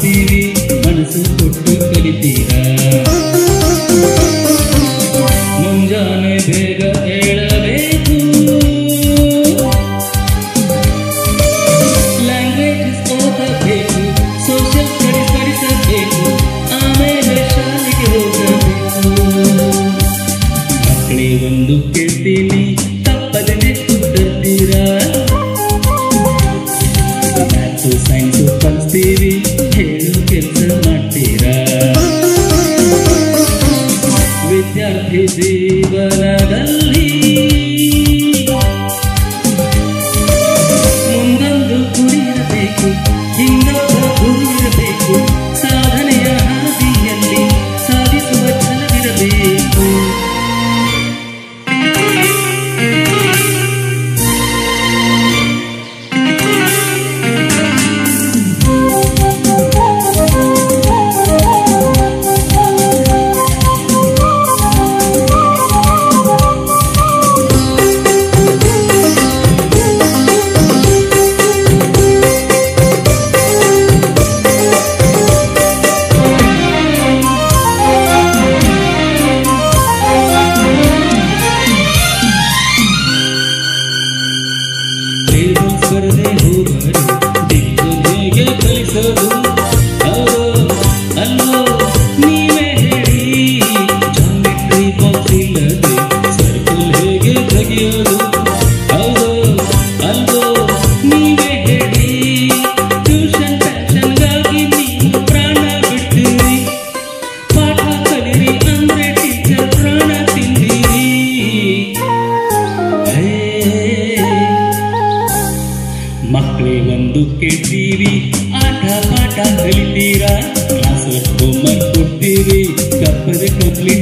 ಮಾಡ್ತೀವಿ ಮನಸ್ಸು ಕೊಟ್ಟು ಕಲಿತೀರಾ ಮುಂಜಾನೆ ಬೇಗ ಹೇಳಬೇಕು ಲ್ಯಾಂಗ್ವೇಜ್ ಓದಬೇಕು ಸೋಷಿಯಲ್ ಸ್ಟಡೀಸ್ ಕಲಿಸಬೇಕು ಆಮೇಲೆ ಶಾಲೆಗೆ ಹೋಗಬೇಕು ಮಕ್ಕಳೇ ಒಂದು ಕೇಳ್ತೀನಿ ತಪ್ಪದೆ ಉತ್ತರ್ತೀರಾ ಮ್ಯಾಥ್ಸು ಸೈನ್ಸು ಕಲಿಸ್ತೀವಿ ಹೇಳು ಕೆಲಸ ಮಾಡ್ತೀರಾ ವಿದ್ಯಾರ್ಥಿ ಜೀವನದಲ್ಲಿ ಮುಂದೊಂದು ಗುರಿಯಿರಬೇಕು ಹಿಂದೊಂದು ಗುರಿಯಿರಬೇಕು ಸಾಧನೆಯ ಹಾದಿಯಲ್ಲಿ ಸಾಧಿಸುವ ಛಲವಿರಬೇಕು ಟೇಬಲ್ ಸ್ಪರ್ಧೆ ಹೋಗರು ಡಿಕ್ಷನ್ ಹೇಗೆ ಕಲಿಸೋದು ಹೌದು ಅಲ್ಲೋ ನೀವೇ ಹೇಳಿ ಜಾಮೆಟ್ರಿ ಬಾಕ್ಸ್ ಇಲ್ಲದೆ ಸರ್ಕಲ್ ಹೇಗೆ ತೆಗೆಯೋದು ಹೌದು ಅಲ್ಲೋ ನೀವೇ ಹೇಳಿ ಟ್ಯೂಷನ್ ಟ್ಯಾಷನ್ಗಾಗಿ ನೀವು ಪ್ರಾಣ ಬಿಡ್ತೀರಿ ಪಾಠ ಕಲಿರಿ ಅಂದ್ರೆ ಟೀಚರ್ ಪ್ರಾಣ ತಿಂದಿರಿ ಹೇ ಮಕ್ಕಳೇ ಒಂದು ಕೇಳ್ತೀವಿ ಆಟ ಪಾಠ ಕಲಿತೀರಾ ಕ್ಲಾಸ್ ಹೋಮ್ವರ್ಕ್ ಕೊಡ್ತೀವಿ ತಪ್ಪದೆ ಕಂಪ್ಲೀಟ್